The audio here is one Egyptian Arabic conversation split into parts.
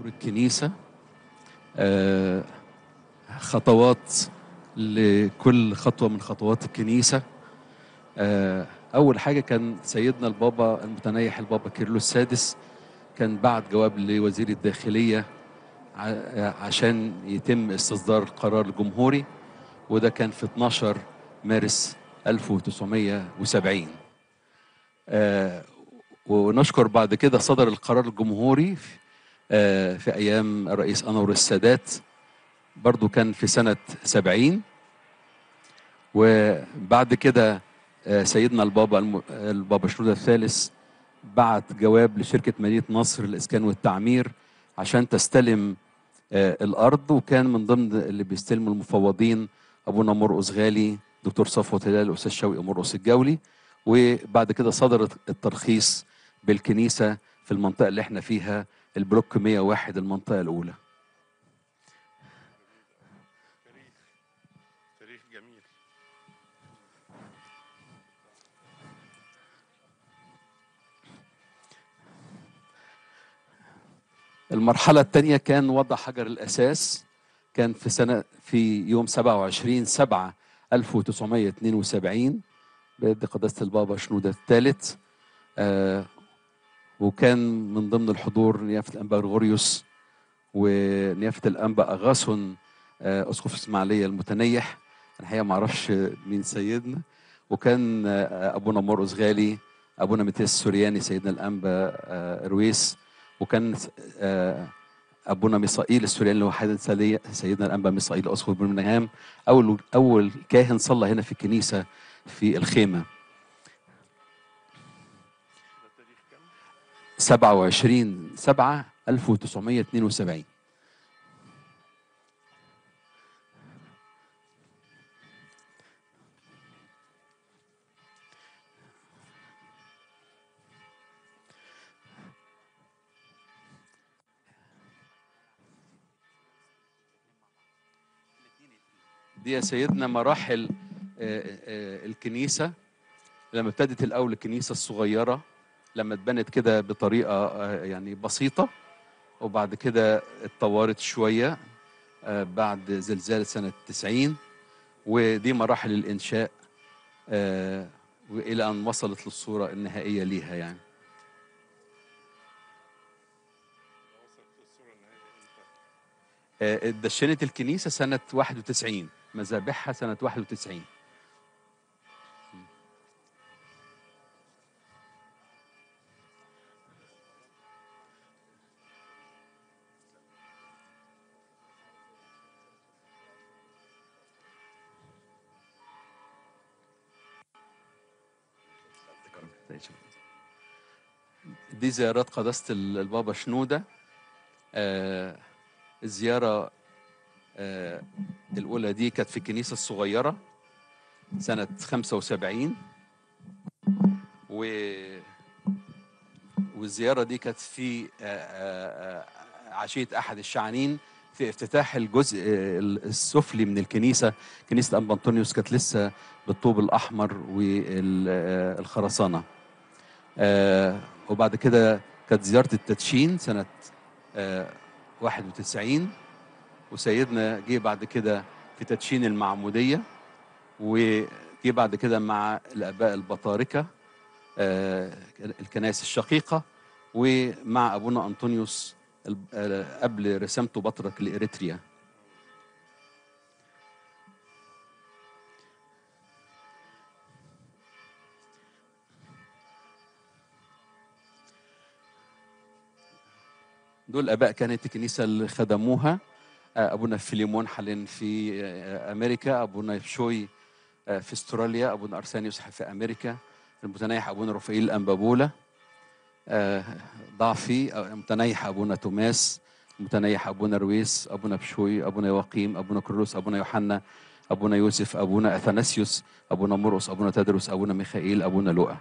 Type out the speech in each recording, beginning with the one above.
دور الكنيسة آه، خطوات لكل خطوة من خطوات الكنيسة آه، أول حاجة كان سيدنا البابا المتنيح البابا كيرلو السادس كان بعت جواب لوزير الداخلية ع- عشان يتم استصدار القرار الجمهوري وده كان في 12 مارس 1970 آه، ونشكر بعد كده صدر القرار الجمهوري في- آه، في ايام الرئيس انور السادات برضو كان في سنه 70 وبعد كده آه، سيدنا البابا الم- البابا شنودة الثالث بعت جواب لشركه مدينه نصر للاسكان والتعمير عشان تستلم آه، الارض وكان من ضمن اللي بيستلموا المفوضين ابونا مرقس غالي دكتور صفوت هلال الاستاذ شوقي مرقس الجولي وبعد كده صدر الترخيص بالكنيسه في المنطقه اللي احنا فيها البلوك 101 المنطقه الاولى تاريخ تاريخ جميل المرحلة الثانية كان وضع حجر الأساس كان في سنة في يوم 27 7 1972 بيد قداسة البابا شنودة الثالث آه وكان من ضمن الحضور نيافة الأنبا غريغوريوس ونيافة الأنبا أغاثون آه أسقف إسماعيلية المتنيح أنا الحقيقة ما أعرفش مين سيدنا وكان آه أبونا مرقس غالي أبونا متيس السورياني سيدنا الأنبا آه رويس وكان آه، ابونا ميسائيل السورياني اللي هو حادث سالية- سيدنا الانبا ميسائيل اسقف برمنغهام اول اول كاهن صلى هنا في الكنيسه في الخيمه ده تاريخ كام 27 7 1972 دي يا سيدنا مراحل آه، آه، الكنيسة لما ابتدت الأول الكنيسة الصغيرة لما اتبنت كده بطريقة آه، يعني بسيطة وبعد كده اتطورت شوية آه، بعد زلزال سنة 90 ودي مراحل الإنشاء آه، وإلى أن وصلت للصورة النهائية ليها يعني وصلت الصورة النهائية امتى؟ آه، اتدشنت الكنيسة سنة 91 مذابحها سنة 91 دي زيارات قداسة البابا شنودة آه، الزيارة آه، الأولى دي كانت في الكنيسة الصغيرة سنة 75 و والزيارة دي كانت في آه، آه، آه، عشية أحد الشعانين في افتتاح الجزء آه، السفلي من الكنيسة كنيسة أنبا أنطونيوس كانت لسه بالطوب الأحمر والخرسانة وبعد كده كانت زيارة التدشين سنة آه، 91 وسيدنا جه بعد كده في تدشين المعمودية وجه بعد كده مع الآباء البطاركة آه، الكنائس الشقيقة ومع أبونا أنطونيوس الب- آه، قبل رسامته بطرك لإريتريا دول اباء كانت الكنيسه اللي خدموها آه، ابونا فيليمون حاليا في آه، امريكا ابونا بشوي آه، في استراليا ابونا ارسانيوس في امريكا المتنيح ابونا رفائيل الانبابولا آه، ضعفي آه، المتنيح ابونا توماس المتنيح ابونا رويس ابونا بشوي ابونا يواقيم ابونا كرولوس ابونا يوحنا ابونا يوسف ابونا اثناسيوس ابونا مرقس ابونا تدرس ابونا ميخائيل ابونا لؤى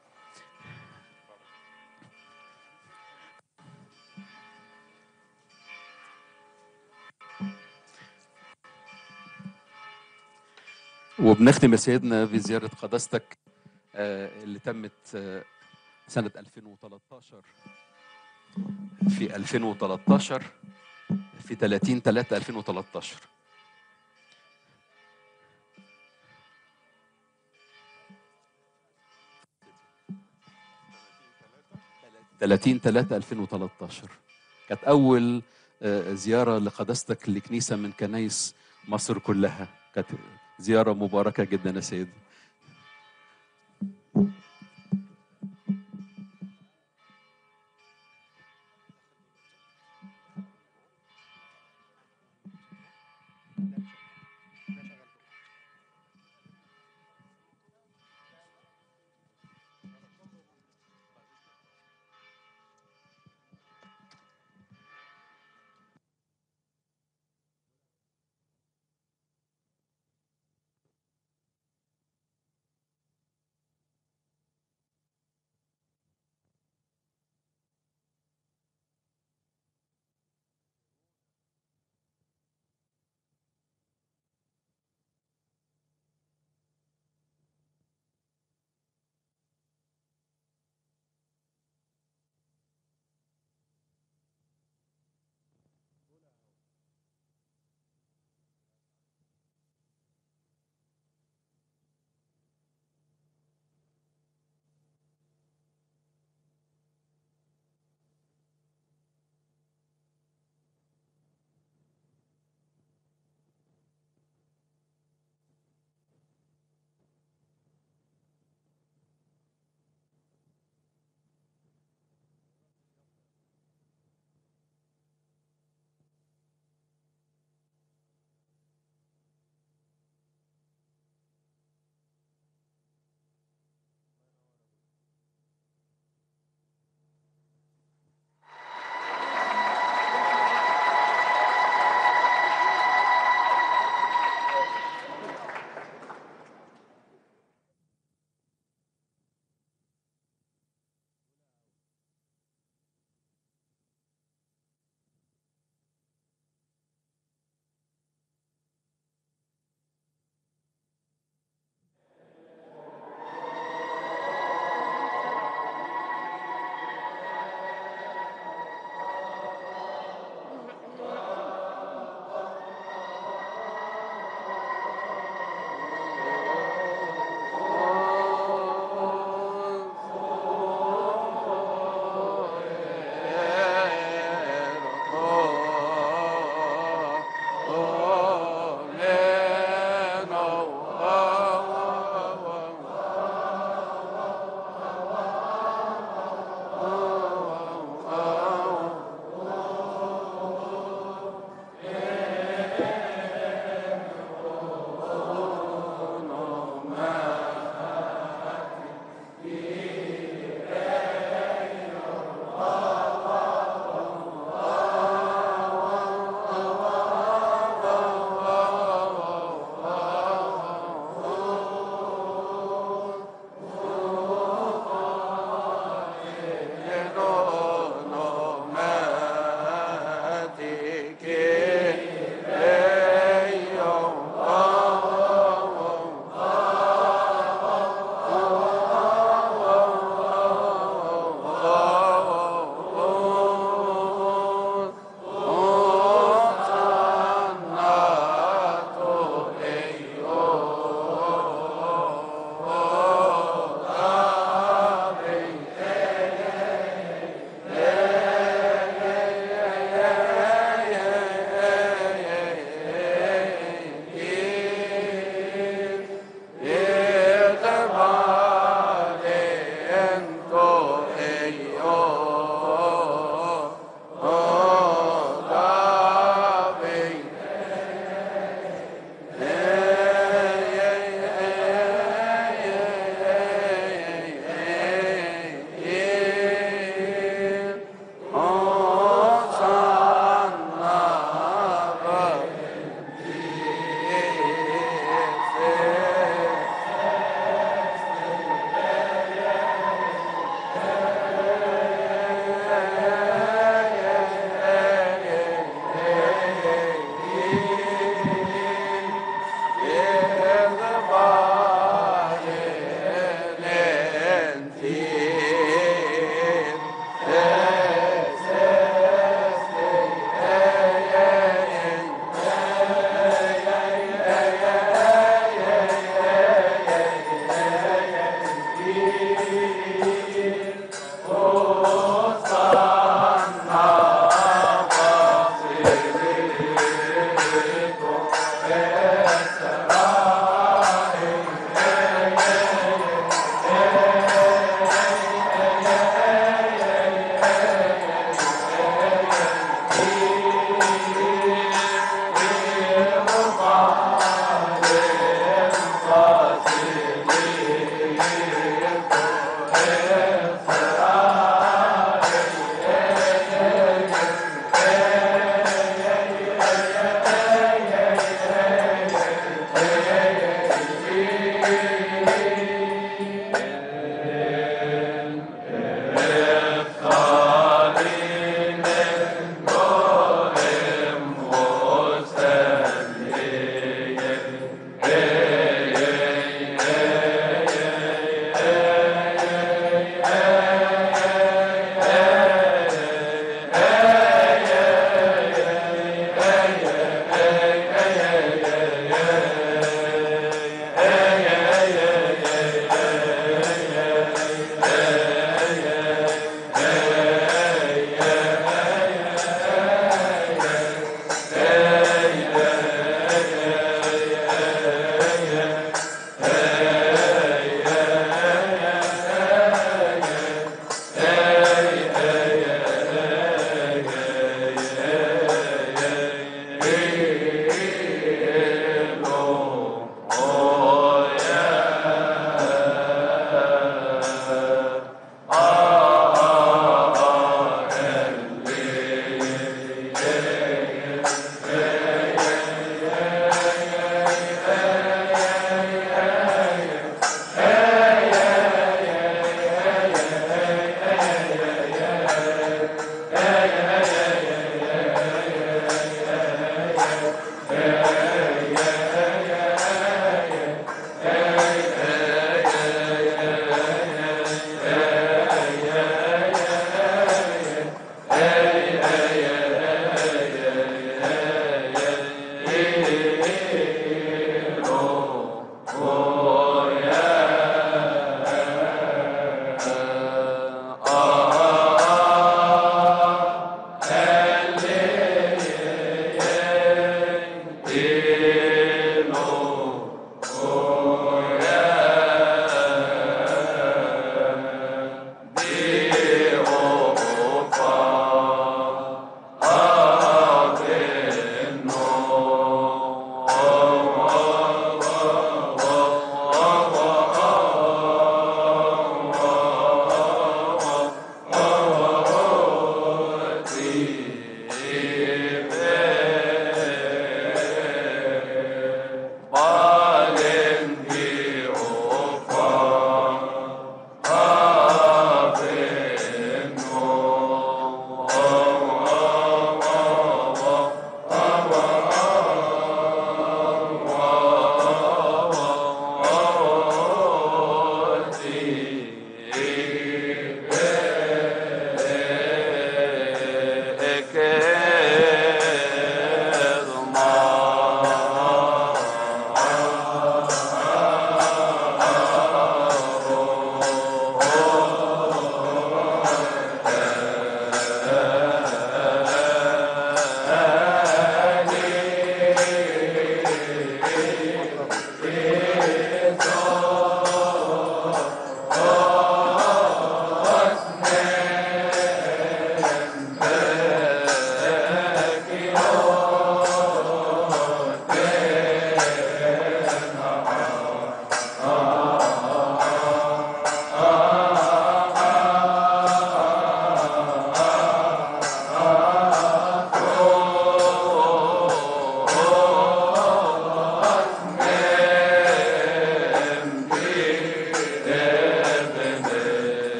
وبنختم يا سيدنا بزيارة قداستك آه، اللي تمت آه، سنة 2013 في 2013 في 30 3 2013 30 3 2013 كانت أول آه، زيارة لقداستك لكنيسة من كنايس مصر كلها كانت زيارة مباركة جدا يا سيدي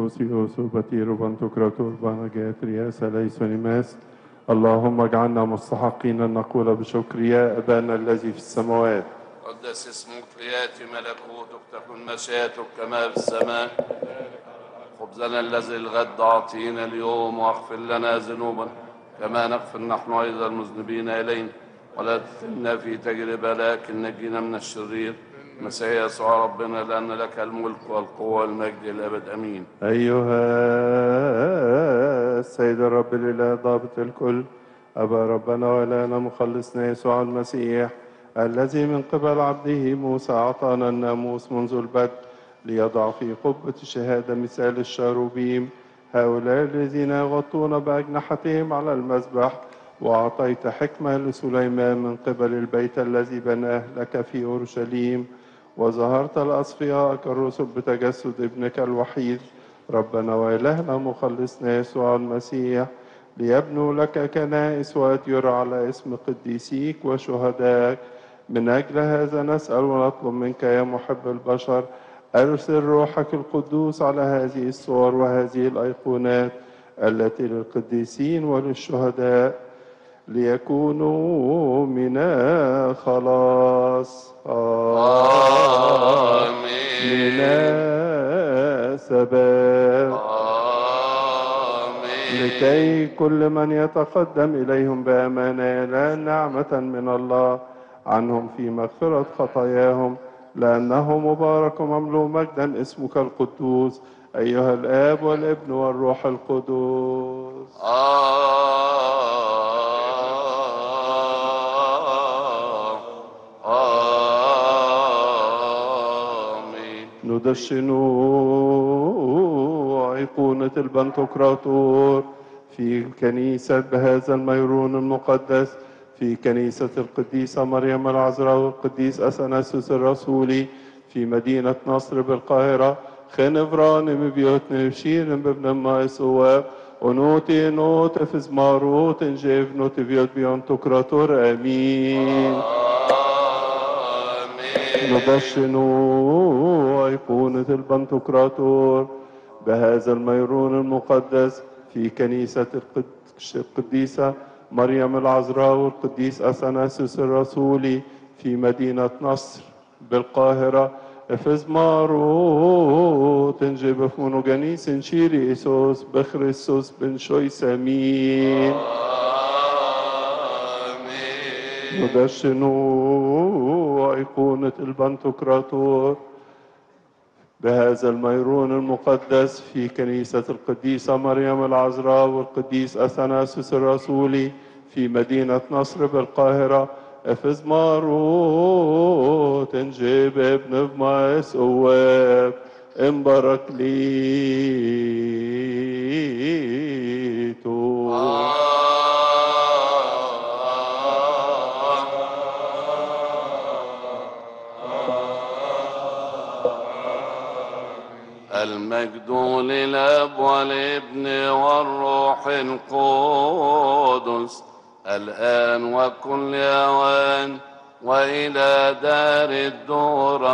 سوسيوس بطير بنتوكراتور بانجات رياس ليس نماس اللهم اجعلنا مستحقين أن نقول بشكر يا أبانا الذي في السماوات قدس اسمك لياتي ملكوتك تكن مشيئتك كما في السماء خبزنا الذي الغد اعطينا اليوم واغفر لنا ذنوبنا كما نغفر نحن ايضا المذنبين الينا ولا تفتنا في تجربه لكن نجينا من الشرير مسيح يسوع ربنا لان لك الملك والقوه والمجد الابد امين أيها السيد الرب الإله ضابط الكل أبا ربنا ولنا مخلصنا يسوع المسيح الذي من قبل عبده موسى أعطانا الناموس منذ البدء ليضع في قبة الشهادة مثال الشاروبيم هؤلاء الذين يغطون بأجنحتهم على المذبح وأعطيت حكمة لسليمان من قبل البيت الذي بناه لك في أورشليم وظهرت الأصفياء كالرسل بتجسد ابنك الوحيد ربنا وإلهنا مخلصنا يسوع المسيح ليبنوا لك كنائس وأدير على اسم قديسيك وشهدائك من أجل هذا نسأل ونطلب منك يا محب البشر أرسل روحك القدوس على هذه الصور وهذه الأيقونات التي للقديسين وللشهداء ليكونوا من خلاص امين مناسبات امين لكي كل من يتقدم إليهم بأمانة ينال نعمة من الله عنهم في مغفرة خطاياهم لأنه مبارك ومملوء مجدا اسمك القدوس أيها الآب والابن والروح القدوس آمين ندشن أيقونة البنتوكراتور في كنيسة بهذا الميرون المقدس في كنيسة القديسة مريم العذراء والقديس أثناسيوس الرسولي في مدينة نصر بالقاهرة خنفران بيوتنا بشير بابن ما سواب ونوتي نوت فزماروت جيف نوت بيوت بيون توكراتور آمين ندشن أيقونة البنتوكراتور بهذا الميرون المقدس في كنيسة القد- القديسة مريم العذراء والقديس أثناسيوس الرسولي في مدينة نصر بالقاهرة افز مارو تنجب فمونو جنيس شيري إيسوس بخريسوس بن شوي سمين ندشن أيقونة البنتوكراتور بهذا الميرون المقدس في كنيسة القديسة مريم العذراء والقديس أثناسيوس الرسولي في مدينة نصر بالقاهرة افز مارو تنجيب ابن بمايس أواب امبارك ليتو المجد للاب والابن والروح القدس الان وكل اوان والى دار الدور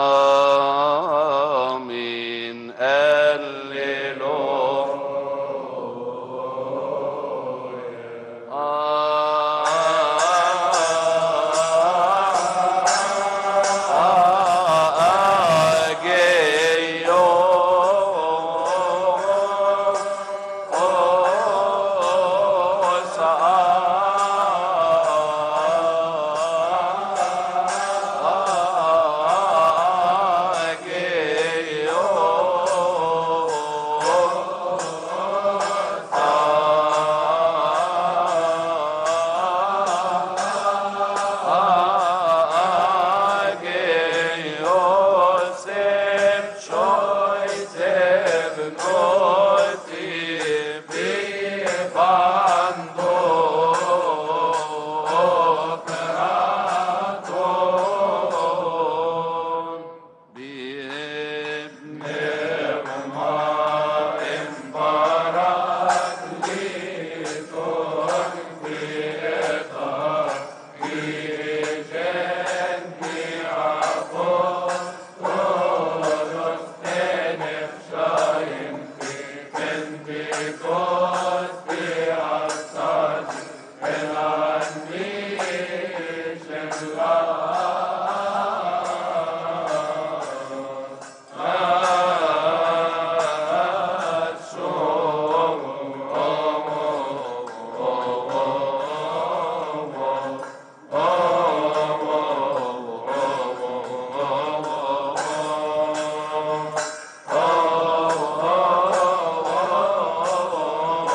امين هللويا Oh Oh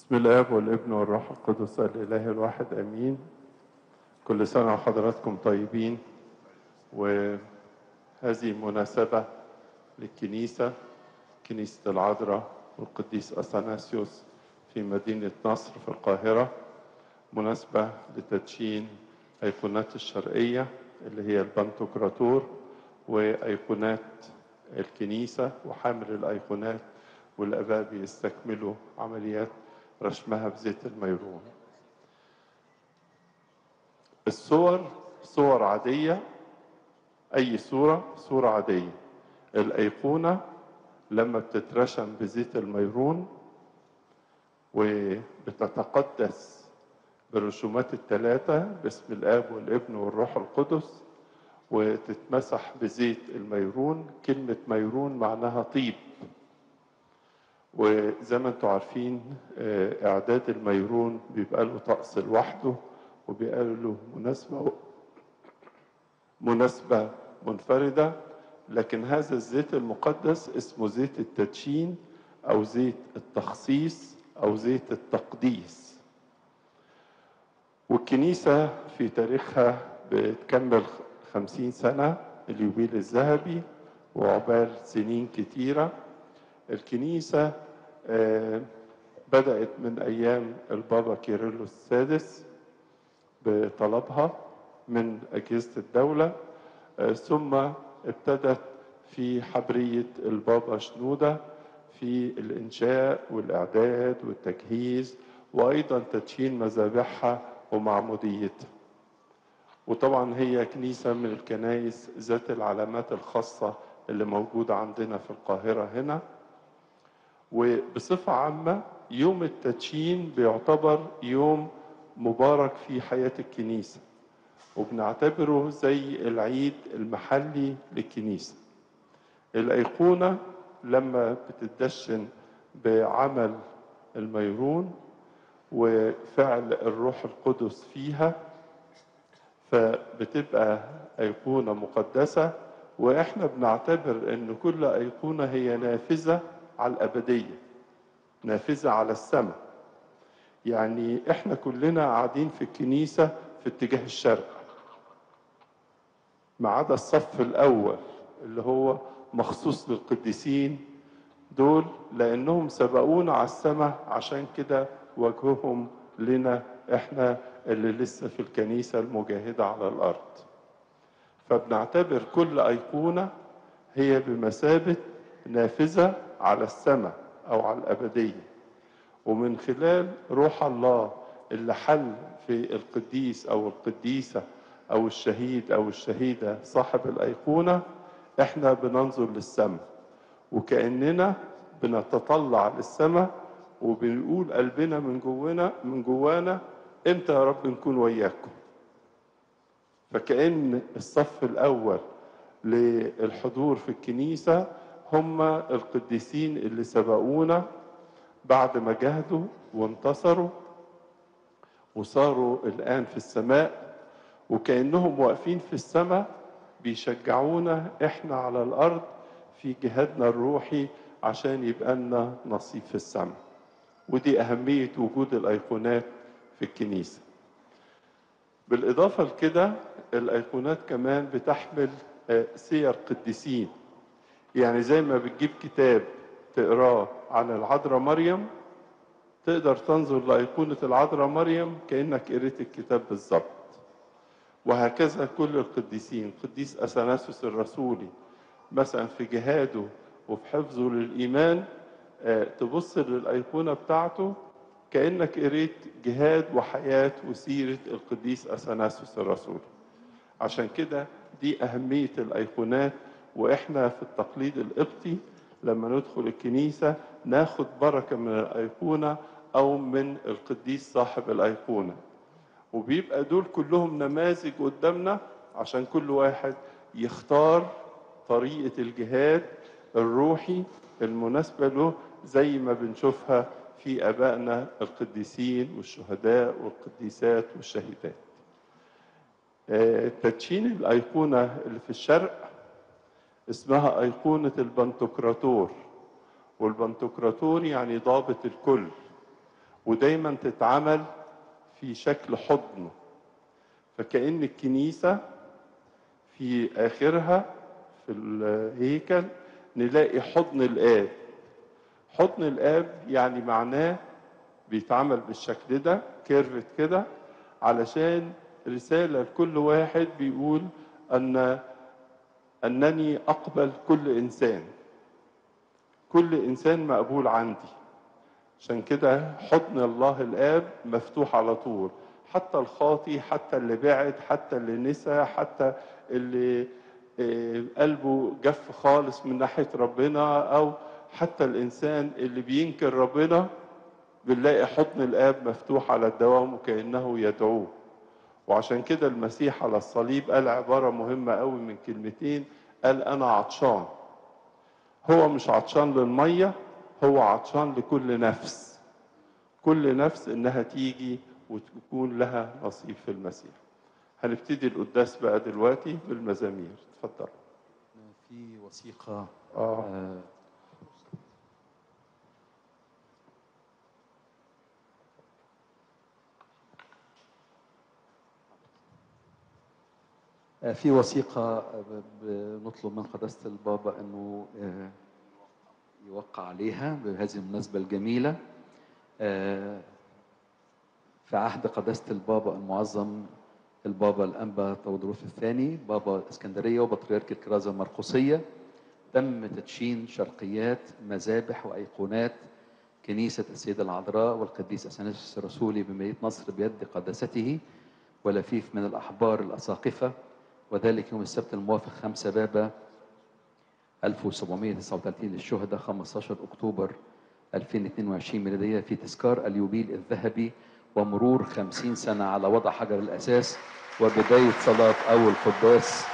بسم الاب والابن والروح القدس الاله الواحد امين كل سنه وحضراتكم طيبين وهذه مناسبه للكنيسه كنيسه العذراء والقديس اثناسيوس في مدينه نصر في القاهره مناسبه لتدشين ايقونات الشرقيه اللي هي البنتوكراتور وايقونات الكنيسه وحامل الايقونات والاباء بيستكملوا عمليات رشمها بزيت الميرون الصور صور عادية أي صورة صورة عادية الأيقونة لما بتترشم بزيت الميرون وبتتقدس بالرسومات الثلاثة باسم الآب والابن والروح القدس وتتمسح بزيت الميرون كلمة ميرون معناها طيب وزي ما انتم عارفين آه، اعداد الميرون بيبقى له طقس لوحده وبيبقى له مناسبه مناسبه منفرده لكن هذا الزيت المقدس اسمه زيت التدشين او زيت التخصيص او زيت التقديس والكنيسه في تاريخها بتكمل خمسين سنه اليوبيل الذهبي وعقبال سنين كتيره الكنيسة آه، بدأت من أيام البابا كيرلس السادس بطلبها من أجهزة الدولة آه، ثم ابتدت في حبرية البابا شنودة في الإنشاء والإعداد والتجهيز وأيضا تدشين مذابحها ومعموديتها وطبعا هي كنيسة من الكنائس ذات العلامات الخاصة اللي موجودة عندنا في القاهرة هنا وبصفة عامة يوم التدشين بيعتبر يوم مبارك في حياة الكنيسة وبنعتبره زي العيد المحلي للكنيسة الأيقونة لما بتدشن بعمل الميرون وفعل الروح القدس فيها فبتبقى أيقونة مقدسة وإحنا بنعتبر إن كل أيقونة هي نافذة على الأبدية نافذة على السماء يعني إحنا كلنا قاعدين في الكنيسة في اتجاه الشرق ما عدا الصف الأول اللي هو مخصوص للقديسين دول لأنهم سبقونا على السماء عشان كده وجههم لنا إحنا اللي لسه في الكنيسة المجاهدة على الأرض فبنعتبر كل أيقونة هي بمثابة نافذة على السماء أو على الأبدية ومن خلال روح الله اللي حل في القديس أو القديسة أو الشهيد أو الشهيدة صاحب الأيقونة إحنا بننظر للسماء وكأننا بنتطلع للسماء وبنقول قلبنا من جوانا من جوانا امتى يا رب نكون وياكم فكأن الصف الأول للحضور في الكنيسة هم القديسين اللي سبقونا بعد ما جاهدوا وانتصروا وصاروا الآن في السماء وكأنهم واقفين في السماء بيشجعونا احنا على الأرض في جهادنا الروحي عشان يبقى لنا نصيب في السماء ودي أهمية وجود الأيقونات في الكنيسة بالإضافة لكده الأيقونات كمان بتحمل آه، سير قديسين يعني زي ما بتجيب كتاب تقراه عن العذراء مريم تقدر تنظر لأيقونة العذراء مريم كأنك قريت الكتاب بالظبط وهكذا كل القديسين قديس أثناسوس الرسولي مثلا في جهاده وفي حفظه للإيمان آه، تبص للأيقونة بتاعته كأنك قريت جهاد وحياة وسيرة القديس أثناسوس الرسولي عشان كده دي أهمية الأيقونات وإحنا في التقليد القبطي لما ندخل الكنيسة ناخد بركة من الأيقونة أو من القديس صاحب الأيقونة وبيبقى دول كلهم نماذج قدامنا عشان كل واحد يختار طريقة الجهاد الروحي المناسبة له زي ما بنشوفها في آبائنا القديسين والشهداء والقديسات والشهيدات آه، تدشين الأيقونة اللي في الشرق اسمها أيقونة البنتوكراتور والبنتوكراتور يعني ضابط الكل ودايما تتعمل في شكل حضن فكأن الكنيسة في آخرها في الهيكل نلاقي حضن الآب حضن الآب يعني معناه بيتعمل بالشكل ده كيرفت كده علشان رسالة لكل واحد بيقول أن أنني أقبل كل إنسان كل إنسان مقبول عندي عشان كده حضن الله الآب مفتوح على طول حتى الخاطي حتى اللي بعد حتى اللي نسى حتى اللي آه، قلبه جف خالص من ناحية ربنا أو حتى الإنسان اللي بينكر ربنا بنلاقي حضن الآب مفتوح على الدوام وكأنه يدعوه وعشان كده المسيح على الصليب قال عبارة مهمة قوي من كلمتين قال أنا عطشان هو مش عطشان للمية هو عطشان لكل نفس كل نفس إنها تيجي وتكون لها نصيب في المسيح هنبتدي القداس بقى دلوقتي بالمزامير اتفضل في وثيقة اه آه، آه، في وثيقة آه، بنطلب من قداسة البابا أنه آه، يوقع عليها بهذه المناسبة الجميلة آه، في عهد قداسة البابا المعظم البابا الأنبا تودروس الثاني بابا الإسكندرية وبطريرك الكرازة المرقسية تم تدشين شرقيات مذابح وأيقونات كنيسة السيدة العذراء والقديس أثناسيوس الرسولي بمدينة نصر بيد قداسته ولفيف من الأحبار الأساقفة وذلك يوم السبت الموافق 5 بابا 1739 للشهداء 15 أكتوبر 2022 ميلادية في تذكار اليوبيل الذهبي ومرور 50 سنة على وضع حجر الأساس وبداية صلاة أول قداس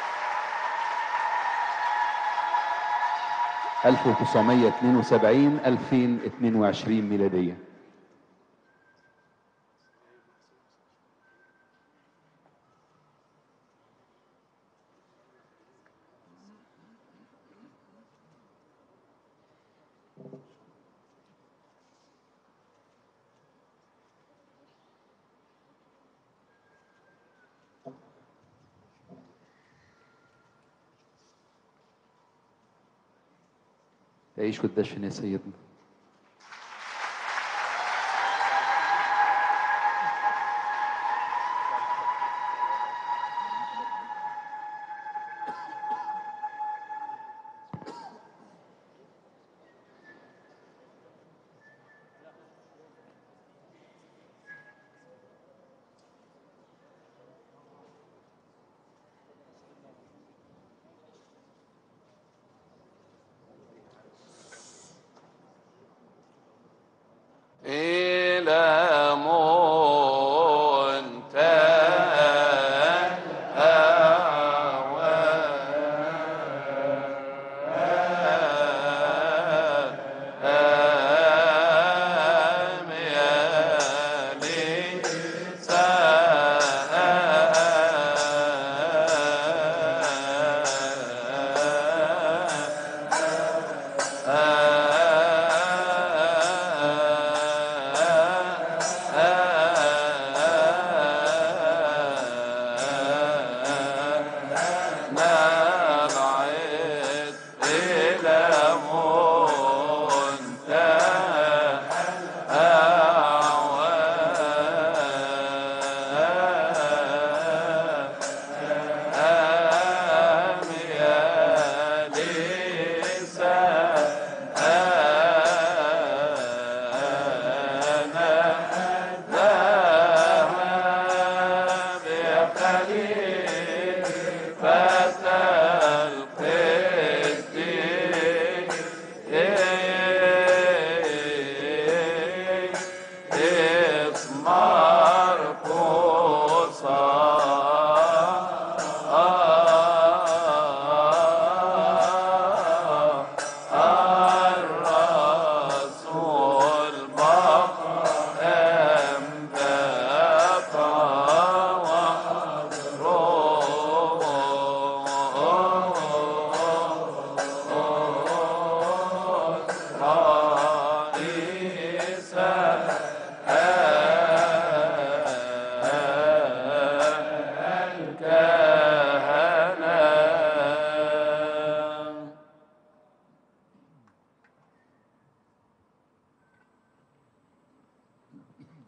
1972 2022 ميلادية تعيش والدشن يا سيدنا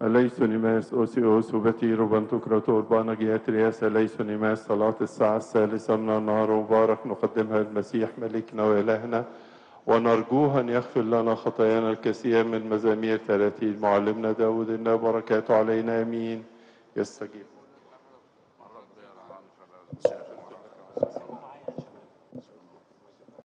أليسونيماس أوسيوس وبتير وبنتوكراتور بانجيات رياس أليسونيماس صلاة الساعة الثالثة من النهار مبارك نقدمها المسيح ملكنا وإلهنا ونرجوه أن يغفر لنا خطايانا الكثيرة من مزامير 30 معلمنا داود إن بركاته علينا آمين يستجيب